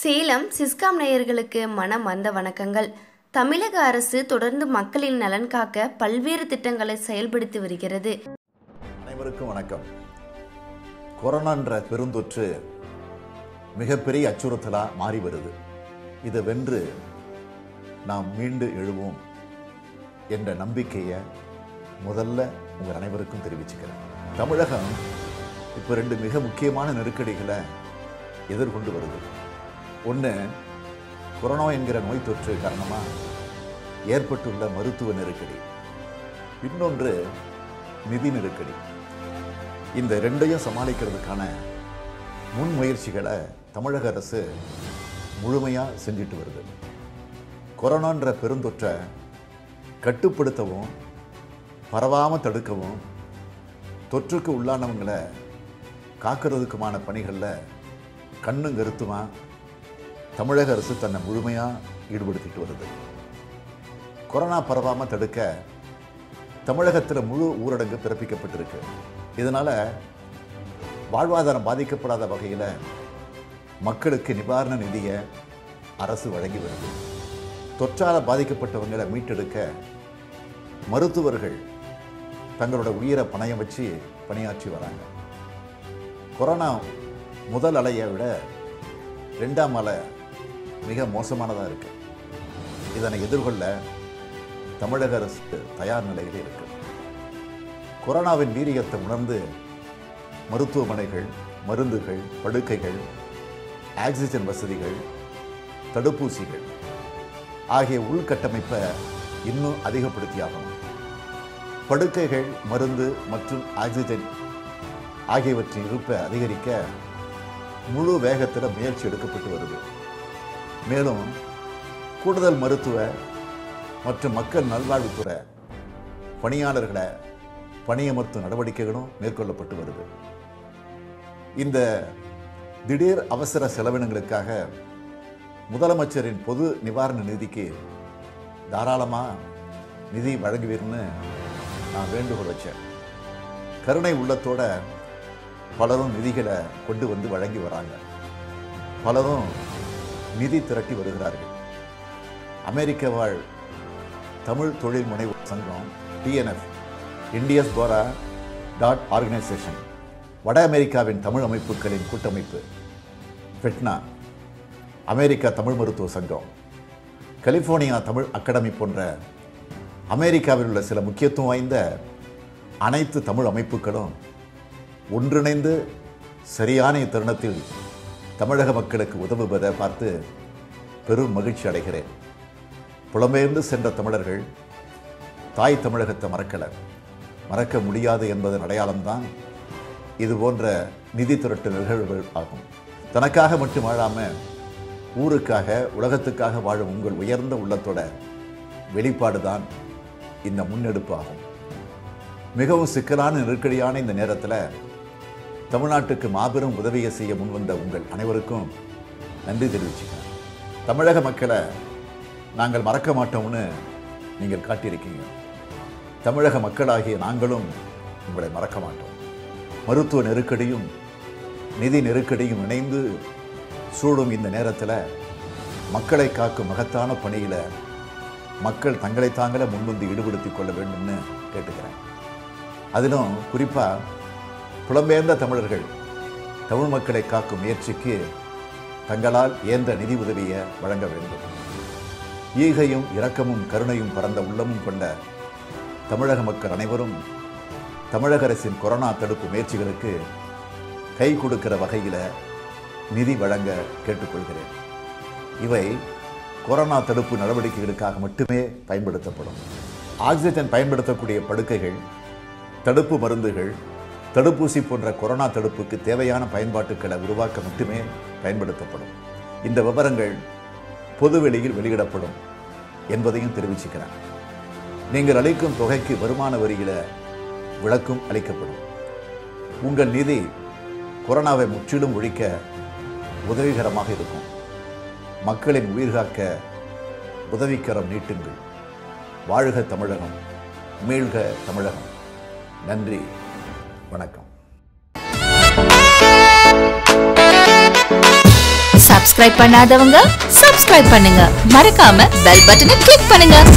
Salem Siscom நேயர்களுக்கு மனம் வந்த வணக்கங்கள் தமிழக அரசு தொடர்ந்து மக்களின் நலன் காக்க பல்வேறு திட்டங்களை செயல்படுத்தி வருகிறது அனைவருக்கும் வணக்கம் கொரோனான்ற பெருந்தொற்று மிகப்பெரிய அச்சுறுத்தலா மாறி வருது இதை வென்று நாம் மீண்டு எழுவோம் என்ற நம்பிக்கையை முதல்ல உங்கள் அனைவருக்கும் தெரிவிச்சுக்கிறேன் தமிழகம் இப்போ ரெண்டு மிக முக்கியமான நெருக்கடிகளை எதிர்கொண்டு வருது ஒன்று கொரோனா என்கிற நோய் தொற்று காரணமாக ஏற்பட்டுள்ள மருத்துவ நெருக்கடி இன்னொன்று நிதி நெருக்கடி இந்த ரெண்டையும் சமாளிக்கிறதுக்கான முன்முயற்சிகளை தமிழக அரசு முழுமையாக செஞ்சுட்டு வருது கொரோனான்ற பெருந்தொற்றை கட்டுப்படுத்தவும் பரவாமல் தடுக்கவும் தொற்றுக்கு உள்ளானவங்களை காக்கிறதுக்குமான பணிகளில் கண்ணும் கருத்துமா தமிழக அரசு தன்னை முழுமையாக ஈடுபடுத்திட்டு வருது கொரோனா பரவாமல் தடுக்க தமிழகத்தில் முழு ஊரடங்கு பிறப்பிக்கப்பட்டிருக்கு இதனால் வாழ்வாதாரம் பாதிக்கப்படாத வகையில் மக்களுக்கு நிவாரண நிதியை அரசு வழங்கி வருது தொற்றால் பாதிக்கப்பட்டவங்களை மீட்டெடுக்க மருத்துவர்கள் தங்களோட உயிரை பணயம் வச்சு பணியாற்றி வராங்க கொரோனா முதல் அலையை விட ரெண்டாம் அலை மிக மோசமானதாக இருக்கு இதனை எதிர்கொள்ள தமிழக அரசு தயார் நிலையில் இருக்கு கொரோனாவின் வீரியத்தை உணர்ந்து மருத்துவமனைகள் மருந்துகள் படுக்கைகள் ஆக்சிஜன் வசதிகள் தடுப்பூசிகள் ஆகிய உள்கட்டமைப்பை இன்னும் அதிகப்படுத்தியாகணும் படுக்கைகள் மருந்து மற்றும் ஆக்சிஜன் ஆகியவற்றின் இருப்பை அதிகரிக்க முழு வேகத்தில் முயற்சி எடுக்கப்பட்டு வருது மேலும் கூடுதல் மருத்துவ மற்றும் மக்கள் நல்வாழ்வுத்துறை பணியாளர்களை பணியமர்த்தும் நடவடிக்கைகளும் மேற்கொள்ளப்பட்டு வருது இந்த திடீர் அவசர செலவினங்களுக்காக முதலமைச்சரின் பொது நிவாரண நிதிக்கு தாராளமாக நிதி வழங்குவீர்னு நான் வேண்டுகோள் வச்சேன் கருணை உள்ளத்தோட பலரும் நிதிகளை கொண்டு வந்து வழங்கி வராங்க பலரும் நிதி திரட்டி வருகிறார்கள் அமெரிக்க வாழ் தமிழ் தொழில் முனைவோர் சங்கம் டிஎன்எஃப் இந்தியஸ் கோரா டாட் ஆர்கனைசேஷன் வட அமெரிக்காவின் தமிழ் அமைப்புகளின் கூட்டமைப்பு ஃபெட்னா அமெரிக்கா தமிழ் மருத்துவ சங்கம் கலிஃபோர்னியா தமிழ் அகாடமி போன்ற அமெரிக்காவில் உள்ள சில முக்கியத்துவம் வாய்ந்த அனைத்து தமிழ் அமைப்புகளும் ஒன்றிணைந்து சரியான இத்தருணத்தில் தமிழக மக்களுக்கு உதவுவதை பார்த்து பெரும் மகிழ்ச்சி அடைகிறேன் புலம்பெயர்ந்து சென்ற தமிழர்கள் தாய் தமிழகத்தை மறக்கலை மறக்க முடியாது என்பதன் அடையாளம்தான் இது போன்ற நிதி திரட்டு நிகழ்வுகள் ஆகும் தனக்காக மட்டும் வாழாமல் ஊருக்காக உலகத்துக்காக வாழும் உங்கள் உயர்ந்த உள்ளத்தோட வெளிப்பாடு தான் இந்த முன்னெடுப்பு ஆகும் மிகவும் சிக்கலான நெருக்கடியான இந்த நேரத்தில் தமிழ்நாட்டுக்கு மாபெரும் உதவியை செய்ய முன்வந்த உங்கள் அனைவருக்கும் நன்றி தெரிவிச்சுக்கிறேன் தமிழக மக்களை நாங்கள் மறக்க மாட்டோம்னு நீங்கள் காட்டியிருக்கீங்க தமிழக மக்களாகிய நாங்களும் உங்களை மறக்க மாட்டோம் மருத்துவ நெருக்கடியும் நிதி நெருக்கடியும் இணைந்து சூடும் இந்த நேரத்தில் மக்களை காக்கும் மகத்தான பணியில் மக்கள் தங்களை தாங்களே முன்வந்து ஈடுபடுத்தி கொள்ள வேண்டும்னு கேட்டுக்கிறேன் அதிலும் குறிப்பாக புலம்பெயர்ந்த தமிழர்கள் தமிழ் மக்களை காக்கும் முயற்சிக்கு தங்களால் இயன்ற நிதி உதவியை வழங்க வேண்டும் ஈகையும் இரக்கமும் கருணையும் பரந்த உள்ளமும் கொண்ட தமிழக மக்கள் அனைவரும் தமிழக அரசின் கொரோனா தடுப்பு முயற்சிகளுக்கு கை கொடுக்கிற வகையில் நிதி வழங்க கேட்டுக்கொள்கிறேன் இவை கொரோனா தடுப்பு நடவடிக்கைகளுக்காக மட்டுமே பயன்படுத்தப்படும் ஆக்சிஜன் பயன்படுத்தக்கூடிய படுக்கைகள் தடுப்பு மருந்துகள் தடுப்பூசி போன்ற கொரோனா தடுப்புக்கு தேவையான பயன்பாட்டுகளை உருவாக்க மட்டுமே பயன்படுத்தப்படும் இந்த விவரங்கள் பொதுவெளியில் வெளியிடப்படும் என்பதையும் தெரிவிச்சுக்கிறேன் நீங்கள் அளிக்கும் தொகைக்கு வருமான வரியில விளக்கும் அளிக்கப்படும் உங்கள் நிதி கொரோனாவை முற்றிலும் ஒழிக்க உதவிகரமாக இருக்கும் மக்களின் உயிர்காக்க உதவிக்கரம் நீட்டுங்கள் வாழ்க தமிழகம் மீள்க தமிழகம் நன்றி வணக்கம் சப்ஸ்கிரைப் பண்ணாதவங்க சப்ஸ்கிரைப் பண்ணுங்க மறக்காம பெல் பட்டனை கிளிக் பண்ணுங்க